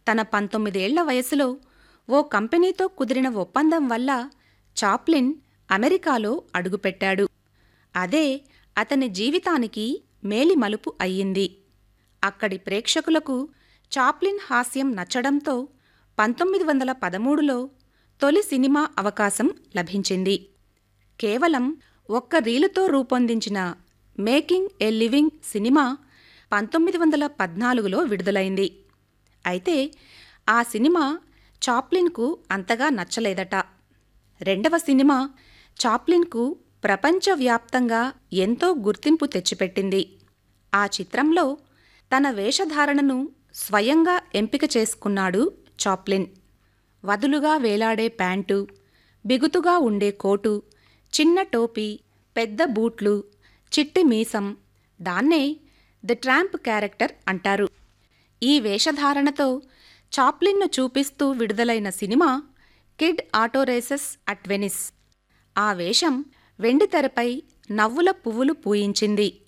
తన పంతొమ్మిదేళ్ల వయసులో ఓ కంపెనీతో కుదిరిన ఒప్పందం వల్ల చాప్లిన్ అమెరికాలో అడుగుపెట్టాడు అదే అతని జీవితానికి మేలిమలుపు అయ్యింది అక్కడి ప్రేక్షకులకు చాప్లిన్ హాస్యం నచ్చడంతో పంతొమ్మిది వందల పదమూడులో తొలి సినిమా అవకాశం లభించింది కేవలం ఒక్క రీలుతో రూపొందించిన మేకింగ్ ఏ లివింగ్ సినిమా పంతొమ్మిది వందల పద్నాలుగులో విడుదలైంది అయితే ఆ సినిమా చాప్లిన్కు అంతగా నచ్చలేదట రెండవ సినిమా చాప్లిన్కు ప్రపంచవ్యాప్తంగా ఎంతో గుర్తింపు తెచ్చిపెట్టింది ఆ చిత్రంలో తన వేషధారణను స్వయంగా ఎంపిక చేసుకున్నాడు చాప్లిన్ వదులుగా వేలాడే ప్యాంటు బిగుతుగా ఉండే కోటు చిన్న టోపీ పెద్ద బూట్లు చిట్టి మీసం దాన్నే ది ట్రాంప్ క్యారెక్టర్ అంటారు ఈ వేషధారణతో చాప్లిన్ను చూపిస్తూ విడుదలైన cinema kid auto races at Venice ఆ వేషం వెండితెరపై నవ్వుల పువ్వులు పూయించింది